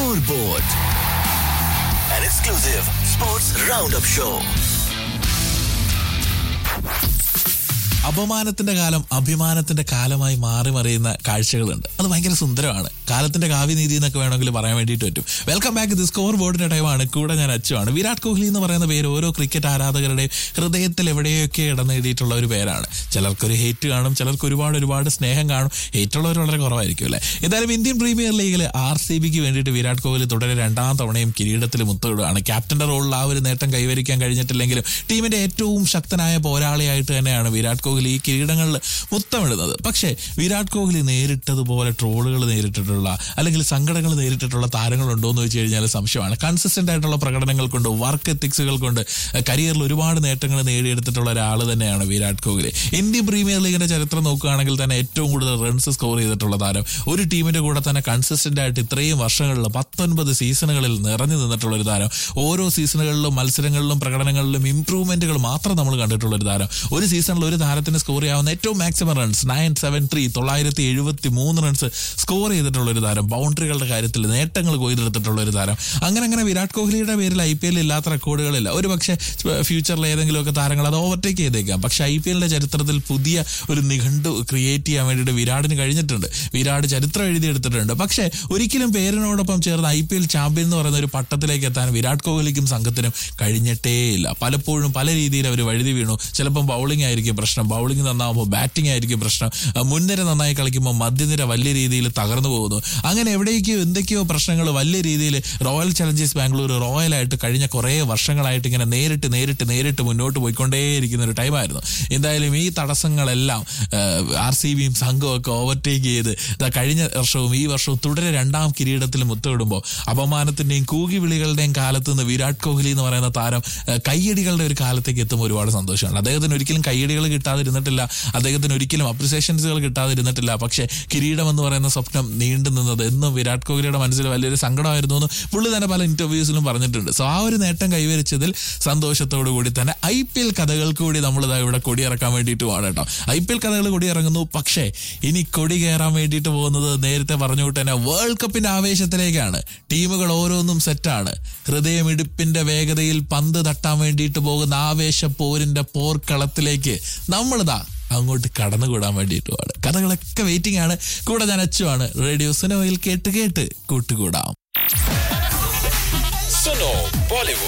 Scoreboard, an exclusive sports roundup show. അപമാനത്തിന്റെ കാലം അഭിമാനത്തിന്റെ കാലമായി മാറി മറിയുന്ന കാഴ്ചകളുണ്ട് അത് ഭയങ്കര സുന്ദരമാണ് കാലത്തിന്റെ കാവ്യനീതി എന്നൊക്കെ വേണമെങ്കിൽ പറയാൻ വേണ്ടിയിട്ട് പറ്റും വെൽക്കം ബാക്ക് ദി സ്കോർ ബോർഡിന്റെ ടൈമാണ് കൂടെ ഞാൻ അച്ചുവാണ് വിരാട് കോഹ്ലി എന്ന് പറയുന്ന പേര് ഓരോ ക്രിക്കറ്റ് ആരാധകരുടെയും ഹൃദയത്തിൽ എവിടെയൊക്കെ ഇടം നേടിയിട്ടുള്ള ഒരു പേരാണ് ചിലർക്കൊരു ഹേറ്റ് കാണും ചിലർക്ക് ഒരുപാട് ഒരുപാട് സ്നേഹം കാണും ഹേറ്റ് ഉള്ളവർ വളരെ കുറവായിരിക്കും അല്ലേ എന്തായാലും ഇന്ത്യൻ പ്രീമിയർ ലീഗിൽ ആർ സി ബിക്ക് വേണ്ടിയിട്ട് വിരാട് കോഹ്ലി തുടരെ രണ്ടാം തവണയും കിരീടത്തിൽ മുത്തമിടുകയാണ് ക്യാപ്റ്റന്റെ റോളിൽ ആ ഒരു നേട്ടം കൈവരിക്കാൻ കഴിഞ്ഞിട്ടില്ലെങ്കിലും ടീമിന്റെ ഏറ്റവും ശക്തനായ പോരാളിയായിട്ട് തന്നെയാണ് വിരാട് കോഹ്ലി ഈ കിരീടങ്ങളിൽ മുത്തമിടുന്നത് പക്ഷേ വിരാട് കോഹ്ലി നേരിട്ടതുപോലെ ട്രോളുകൾ നേരിട്ടിട്ടുള്ള അല്ലെങ്കിൽ സങ്കടങ്ങൾ നേരിട്ടിട്ടുള്ള താരങ്ങളുണ്ടോ എന്ന് വെച്ച് കഴിഞ്ഞാൽ സംശയമാണ് കൺസിസ്റ്റന്റ് ആയിട്ടുള്ള പ്രകടനങ്ങൾ കൊണ്ട് വർക്ക് എത്തിക്സുകൾ കൊണ്ട് കരിയറിൽ ഒരുപാട് നേട്ടങ്ങൾ നേടിയെടുത്തിട്ടുള്ള ഒരാൾ തന്നെയാണ് വിരാട് കോഹ്ലി ഇന്ത്യൻ പ്രീമിയർ ലീഗിന്റെ ചരിത്രം നോക്കുകയാണെങ്കിൽ തന്നെ ഏറ്റവും കൂടുതൽ റൺസ് സ്കോർ ചെയ്തിട്ടുള്ള താരം ഒരു ടീമിന്റെ കൂടെ തന്നെ കൺസിസ്റ്റന്റ് ആയിട്ട് ഇത്രയും വർഷങ്ങളിൽ പത്തൊൻപത് സീസണുകളിൽ നിറഞ്ഞു നിന്നിട്ടുള്ള ഒരു താരം ഓരോ സീസണുകളിലും മത്സരങ്ങളിലും പ്രകടനങ്ങളിലും ഇംപ്രൂവ്മെന്റുകൾ മാത്രം നമ്മൾ കണ്ടിട്ടുള്ള ഒരു താരം ഒരു സീസണിൽ ഒരു താരത്തിന് സ്കോർ ചെയ്യാവുന്ന ഏറ്റവും maximum runs nine seven three തൊള്ളായിരത്തി എഴുപത്തി മൂന്ന് റൺസ് സ്കോർ ചെയ്തിട്ടുള്ള ഒരു താരം ബൗണ്ടറികളുടെ കാര്യത്തിൽ നേട്ടങ്ങൾ കൊയ്തെടുത്തിട്ടുള്ള ഒരു താരം അങ്ങനെ അങ്ങനെ വിരാട് കോഹ്ലിയുടെ പേരിൽ ഐ പി എല്ലിൽ ഇല്ലാത്ത റെക്കോർഡുകളില്ല ഒരു പക്ഷേ ഫ്യൂച്ചറിൽ ഏതെങ്കിലുമൊക്കെ താരങ്ങൾ അത് ഓവർടേക്ക് ചെയ്തേക്കാം പക്ഷേ ഐ പി എല്ലിന്റെ ചരിത്രത്തിൽ പുതിയ ഒരു നിഘണ്ടു ക്രിയേറ്റ് ചെയ്യാൻ വേണ്ടിയിട്ട് വിരാടിന് കഴിഞ്ഞിട്ടുണ്ട് വിരാട് ചരിത്രം എഴുതിയെടുത്തിട്ടുണ്ട് പക്ഷേ ഒരിക്കലും പേരിനോടൊപ്പം ചേർന്ന് ഐ പി എൽ ചാമ്പ്യൻ എന്ന് പറയുന്ന ഒരു പട്ടത്തിലേക്ക് എത്താൻ വിരാട് കോഹ്ലിക്കും സംഘത്തിനും കഴിഞ്ഞിട്ടേയില്ല പലപ്പോഴും പല രീതിയിൽ അവർ വഴുതി വീണു ചിലപ്പം ബൗളിംഗ് ആയിരിക്കും പ്രശ്നം ബൗളിംഗ് നന്നാവുമ്പോൾ ബാറ്റിംഗ് ആയിരിക്കും പ്രശ്നം ആ, മുൻനിര നന്നായി കളിക്കുമ്പോൾ മധ്യനിര വലിയ രീതിയിൽ തകർന്നു പോകുന്നു അങ്ങനെ എവിടേക്കോ എന്തൊക്കെയോ പ്രശ്നങ്ങൾ വലിയ രീതിയിൽ റോയൽ ചലഞ്ചേഴ്സ് ബാംഗ്ലൂർ റോയലായിട്ട് കഴിഞ്ഞ കുറേ വർഷങ്ങളായിട്ട് ഇങ്ങനെ നേരിട്ട് നേരിട്ട് നേരിട്ട് മുന്നോട്ട് പോയിക്കൊണ്ടേയിരിക്കുന്ന ഒരു ടൈമായിരുന്നു എന്തായാലും ഈ തടസ്സങ്ങളെല്ലാം ആർ സി ബിയും സംഘവും ഒക്കെ ഓവർടേക്ക് ചെയ്ത് ദാ കഴിഞ്ഞ വർഷവും ഈ വർഷവും തുടരെ രണ്ടാം കിരീടത്തിൽ മുത്തമിടുമ്പോൾ അപമാനത്തിന്റെയും കൂകിവിളികളുടെയും കാലത്ത് നിന്ന് വിരാട് കോഹ്ലി എന്ന് പറയുന്ന താരം ആ, കയ്യടികളുടെ ഒരു കാലത്തേക്ക് എത്തുമ്പോൾ ഒരുപാട് സന്തോഷമാണ് അദ്ദേഹത്തിന് ഒരിക്കലും കയ്യടികൾ കിട്ടാതിരുന്നിട്ടില്ല അദ്ദേഹത്തിന് ഒരിക്കലും അപ്രിസിയേഷൻസുകൾ കിട്ടാതിരുന്നിട്ടില്ല പക്ഷേ കിരീടം എന്ന് പറയുന്ന സ്വപ്നം നീണ്ടു നിന്നത് എന്നും വിരാട് കോഹ്ലിയുടെ മനസ്സിൽ വലിയൊരു സങ്കടമായിരുന്നു എന്ന് പുള്ളി തന്നെ പല ഇന്റർവ്യൂസിലും പറഞ്ഞിട്ടുണ്ട് സോ ആ ഒരു നേട്ടം കൈവരിച്ചതിൽ സന്തോഷത്തോടു കൂടി തന്നെ ഐ പി എൽ കഥകൾക്ക് കൂടി നമ്മൾ ഇതാ ഇവിടെ കൊടിയിറക്കാൻ വേണ്ടിയിട്ടുമാണ് കേട്ടോ ഐ പി എൽ കഥകൾ കൊടിയിറങ്ങുന്നു പക്ഷേ ഇനി കൊടി കയറാൻ വേണ്ടിയിട്ട് പോകുന്നത് നേരത്തെ പറഞ്ഞു വിട്ട് തന്നെ വേൾഡ് കപ്പിന്റെ ആവേശത്തിലേക്കാണ് ടീമുകൾ ഓരോന്നും സെറ്റാണ് ഹൃദയമിടിപ്പിന്റെ വേഗതയിൽ പന്ത് തട്ടാൻ വേണ്ടിയിട്ട് പോകുന്ന ആവേശ പോരിന്റെ പോർക്കളത്തിലേക്ക് നമ്മളിതാ അങ്ങോട്ട് കടന്നുകൂടാൻ വേണ്ടിയിട്ടുമാണ് കഥകളൊക്കെ വെയിറ്റിംഗ് ആണ് കൂടെ ഞാൻ അച്ചുവാണ് റേഡിയോ സിനിമയിൽ കേട്ട് കേട്ട് കൂട്ടുകൂടാം Suno Bollywood.